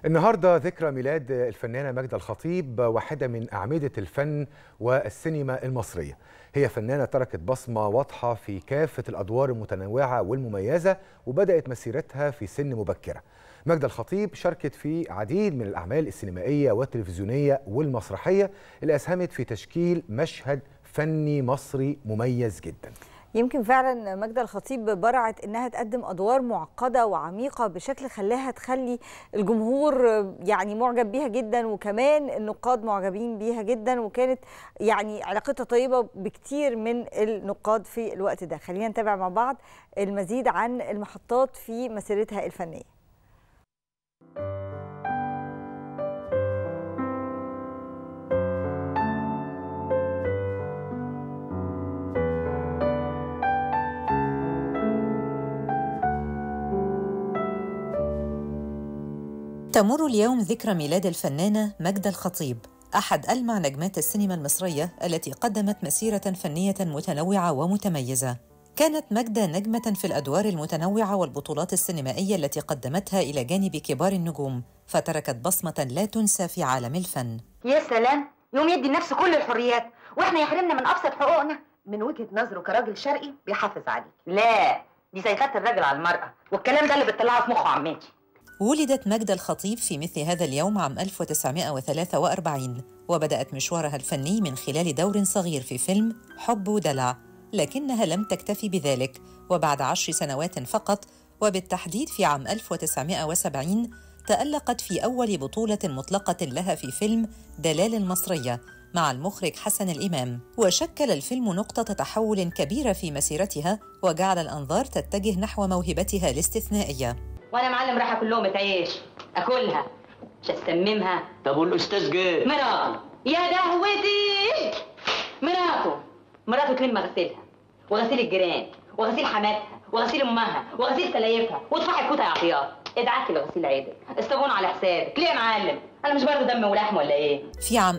النهارده ذكرى ميلاد الفنانه ماجده الخطيب واحده من اعمده الفن والسينما المصريه. هي فنانه تركت بصمه واضحه في كافه الادوار المتنوعه والمميزه وبدات مسيرتها في سن مبكره. ماجده الخطيب شاركت في عديد من الاعمال السينمائيه والتلفزيونيه والمسرحيه اللي اسهمت في تشكيل مشهد فني مصري مميز جدا. يمكن فعلا ماجدة الخطيب برعت انها تقدم ادوار معقده وعميقه بشكل خلاها تخلي الجمهور يعني معجب بيها جدا وكمان النقاد معجبين بيها جدا وكانت يعني علاقتها طيبه بكتير من النقاد في الوقت ده خلينا نتابع مع بعض المزيد عن المحطات في مسيرتها الفنيه تمر اليوم ذكرى ميلاد الفنانة ماجدة الخطيب أحد ألمع نجمات السينما المصرية التي قدمت مسيرة فنية متنوعة ومتميزة كانت ماجدة نجمة في الأدوار المتنوعة والبطولات السينمائية التي قدمتها إلى جانب كبار النجوم فتركت بصمة لا تنسى في عالم الفن يا سلام يوم يدي لنفسه كل الحريات واحنا يحرمنا من ابسط حقوقنا من وجهه نظره كراجل شرقي بيحافظ عليك لا دي سيطره الراجل على المراه والكلام ده اللي بتطلعه في مخه عمتي ولدت ماجدة الخطيب في مثل هذا اليوم عام 1943 وبدأت مشوارها الفني من خلال دور صغير في فيلم حب ودلع لكنها لم تكتفي بذلك وبعد عشر سنوات فقط وبالتحديد في عام 1970 تألقت في أول بطولة مطلقة لها في فيلم دلال المصرية مع المخرج حسن الإمام وشكل الفيلم نقطة تحول كبيرة في مسيرتها وجعل الأنظار تتجه نحو موهبتها الاستثنائية وانا معلم راح اكل لقمه عيش اكلها مش استممها طب والاستاذ جه مراته يا دهوتي مراته مراته تلم غسيلها وغسيل الجيران وغسيل حماتها وغسيل امها وغسيل سلايفها وطفح الكوته يا عطيات ادعكي لغسيل عيدك استبون على حسابك ليه يا معلم انا مش برضه دم ولحم ولا ايه في عام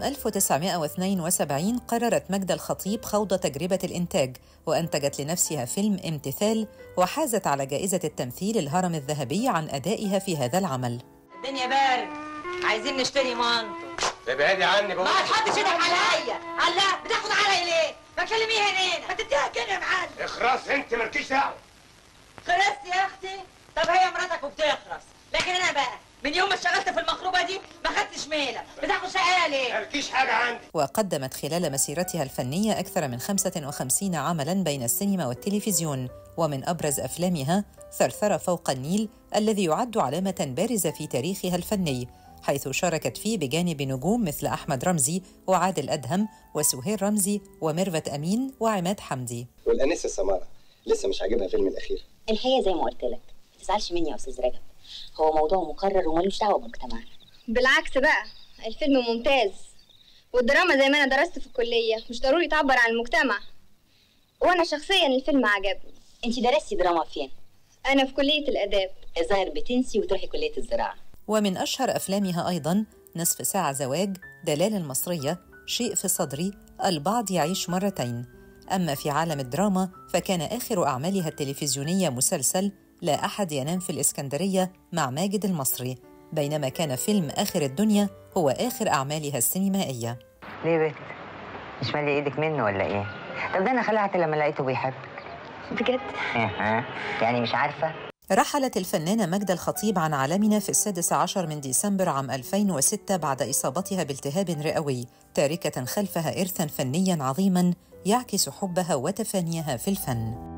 1972 قررت ماجدة الخطيب خوض تجربة الإنتاج وأنتجت لنفسها فيلم امتثال وحازت على جائزة التمثيل الهرم الذهبي عن أدائها في هذا العمل الدنيا بارد عايزين نشتري مانتو ابعدي عني بقى ما تحطش ايدك عليا الله بتاخد علي ليه ما تكلميها هنا ما تديها كده يا معلم اخرس انت مالكيش دعوه خرست يا اختي طب هي مراتك وبتخرس لكن انا بقى من يوم ما اشتغلت في المخروبه دي ما خدتش ميله بتاخد شقايه ليه مالكيش حاجه عندي وقدمت خلال مسيرتها الفنية أكثر من 55 عملاً بين السينما والتلفزيون ومن أبرز أفلامها ثرثرة فوق النيل الذي يعد علامة بارزة في تاريخها الفني حيث شاركت فيه بجانب نجوم مثل أحمد رمزي وعادل أدهم وسهير رمزي وميرفت أمين وعماد حمدي والانسه سماره لسه مش عاجبها الفيلم الاخير الحقيقه زي ما قلت لك ما تزعلش مني يا استاذ رجب هو موضوع مكرر وملوش دعوه بمجتمعنا بالعكس بقى الفيلم ممتاز والدراما زي ما انا درست في الكلية مش ضروري تعبر عن المجتمع وانا شخصيا الفيلم عجبني انت درستي دراما فين انا في كلية الاداب الظاهر بتنسي وتروحي كليه الزراعه ومن أشهر أفلامها أيضاً نصف ساعة زواج دلال المصرية شيء في صدري البعض يعيش مرتين أما في عالم الدراما فكان آخر أعمالها التلفزيونية مسلسل لا أحد ينام في الإسكندرية مع ماجد المصري بينما كان فيلم آخر الدنيا هو آخر أعمالها السينمائية ليه بنت؟ مش مالي ايدك منه ولا ايه؟ طب ده انا خلعت لما لقيته بيحبك بجد إيه، ها؟ يعني مش عارفه؟ رحلت الفنانة ماجدة الخطيب عن عالمنا في السادس عشر من ديسمبر عام 2006 بعد إصابتها بالتهاب رئوي تاركة خلفها إرثاً فنياً عظيماً يعكس حبها وتفانيها في الفن